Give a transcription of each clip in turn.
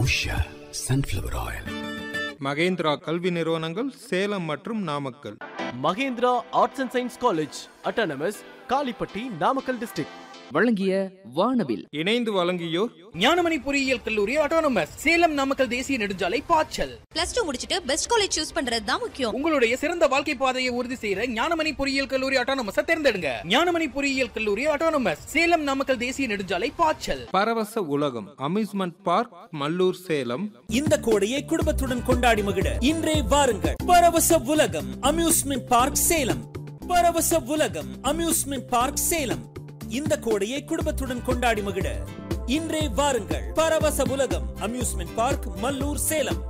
Usha sunflower oil Mahindra கல்வி நிறுவனங்கள் சேலம் மற்றும் Namakkal Mahendra arts and science college autonomous Kalippatti Namakkal district வழங்கிய வானவில் இணைந்து வழங்கியோர் ஞானமணி பொறியியல் கல்லூரி ஆட்டோனமஸ் சேலம் நாமக்கல் தேசிய நெடுஞ்சாலை பாய்ச்சல் பிளஸ் டூ முடிச்சிட்டு பெஸ்ட் காலேஜ் சூஸ் பண்றது தான் முக்கியம் உங்களுடைய சிறந்த வாழ்க்கை பாதையை உறுதி செய்யற ஞானமணி பொறியியல் கல்லூரி ஆட்டோனமஸ் தேர்ந்தெடுங்க ஞானமணி பொறியியல் கல்லூரி ஆட்டோனமஸ் சேலம் நாமக்கல் தேசிய நெடுஞ்சாலை பாய்ச்சல் பரவச உலகம் அம்யூஸ்மெண்ட் பார்க் மல்லூர் சேலம் இந்த கோடையை குடும்பத்துடன் கொண்டாடி மகிழ இன்றே வாருங்கள் பரவச உலகம் அம்யூஸ்மெண்ட் பார்க் சேலம் பரவச உலகம் அம்யூஸ்மெண்ட் பார்க் சேலம் இந்த கோடையை குடும்பத்துடன் கொண்டாடி மகிழ இன்றே வாருங்கள் பரவச உலகம் அம்யூஸ்மெண்ட் பார்க் மல்லூர் சேலம்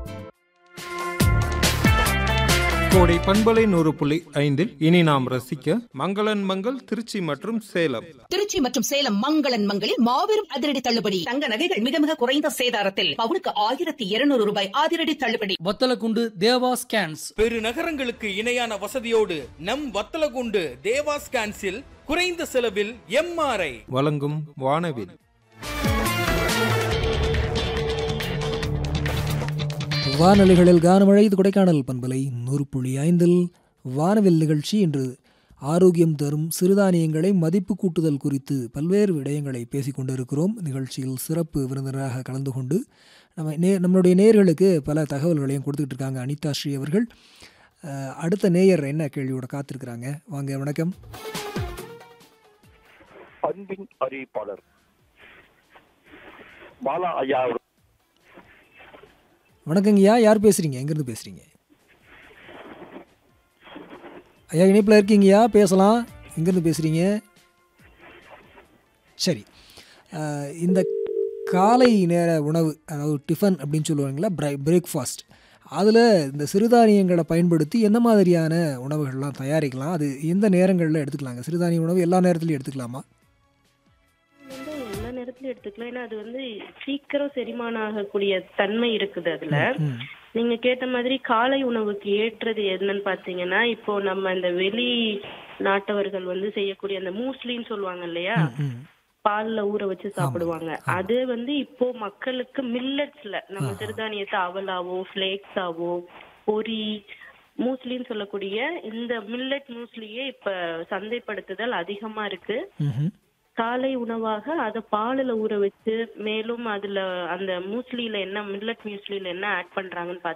கோடை பண்பலை நூறு புள்ளி ஐந்தில் இனி நாம் ரசிக்க மங்களன் மங்கள் திருச்சி மற்றும் சேலம் திருச்சி மற்றும் சேலம் மங்களன் மங்களில் மாபெரும் அதிரடி தள்ளுபடி தங்க நகைகள் மிக மிக குறைந்த சேதாரத்தில் பவுனுக்கு ஆயிரத்தி இருநூறு ரூபாய் அதிரடி தள்ளுபடி வத்தலக்குண்டு தேவா ஸ்கேன்ஸ் பெருநகரங்களுக்கு இணையான வசதியோடு நம் வத்தலகுண்டு தேவா ஸ்கான்ஸில் குறைந்த செலவில் எம்ஆர்ஐ வழங்கும் வானவில் வானொலிகளில் கானமழை இது கொடைக்கானல் பண்பலை நூறு புள்ளி ஐந்தில் வானவில் நிகழ்ச்சி இன்று ஆரோக்கியம் தரும் சிறுதானியங்களை மதிப்பு கூட்டுதல் குறித்து பல்வேறு விடயங்களை பேசிக் கொண்டிருக்கிறோம் நிகழ்ச்சியில் சிறப்பு விருந்தினராக கலந்து கொண்டு நம்ம நே நம்மளுடைய நேயர்களுக்கு பல தகவல்களையும் கொடுத்துக்கிட்டு இருக்காங்க அனிதா ஸ்ரீ அவர்கள் அஹ், அடுத்த நேயர் என்ன கேள்வியோட காத்திருக்கிறாங்க வாங்க வணக்கம் அன்பின் அறிவிப்பாளர் பாலா ஐயா அவர்கள் வணக்கங்கய்யா யார் பேசுறீங்க எங்கேருந்து பேசுறீங்க ஐயா இணைப்பில் இருக்கீங்கய்யா பேசலாம் எங்கேருந்து பேசுறீங்க சரி அஹ், இந்த காலை நேர உணவு அதாவது டிஃபன் அப்படின்னு சொல்லுவாங்களா பிரை பிரேக்ஃபாஸ்ட் அதில் இந்த சிறுதானியங்களை பயன்படுத்தி எந்த மாதிரியான உணவுகள்லாம் தயாரிக்கலாம் அது எந்த நேரங்களில் எடுத்துக்கலாங்க சிறுதானிய உணவு எல்லா நேரத்துலையும் எடுத்துக்கலாமா வந்து எல்லா நேரத்துலயும் எடுத்துக்கலாம் ஏன்னா அது வந்து சீக்கிரம் செரிமானம் ஆகக்கூடிய தன்மை இருக்குது அதுல ம் நீங்க கேட்ட மாதிரி காலை உணவுக்கு ஏற்றது என்னன்னு பாத்தீங்கன்னா இப்போ நம்ம இந்த வெளி நாட்டவர்கள் வந்து செய்யக்கூடிய அந்த மூஸ்லின்னு சொல்லுவாங்க இல்லையா ம் பால்ல ஊற வச்சு சாப்பிடுவாங்க அது வந்து இப்போ மக்களுக்கு மில்லட்ஸ்ல நம்ம சிறுதானியத்தை அவலாவோ ஃபிளேக்ஸாவோ பொரி மூஸ்லின்னு சொல்லக்கூடிய இந்த மில்லட் மூஸ்லியே இப்ப சந்தைப்படுத்துதல் அதிகமா இருக்கு ம் காலை உணவாக அதை பாலில் ஊற வச்சு மேலும் அதுல அந்த மூஸ்லியில என்ன மில்லட் மியூஸ்லியில என்ன ஆட் பண்றாங்கன்னு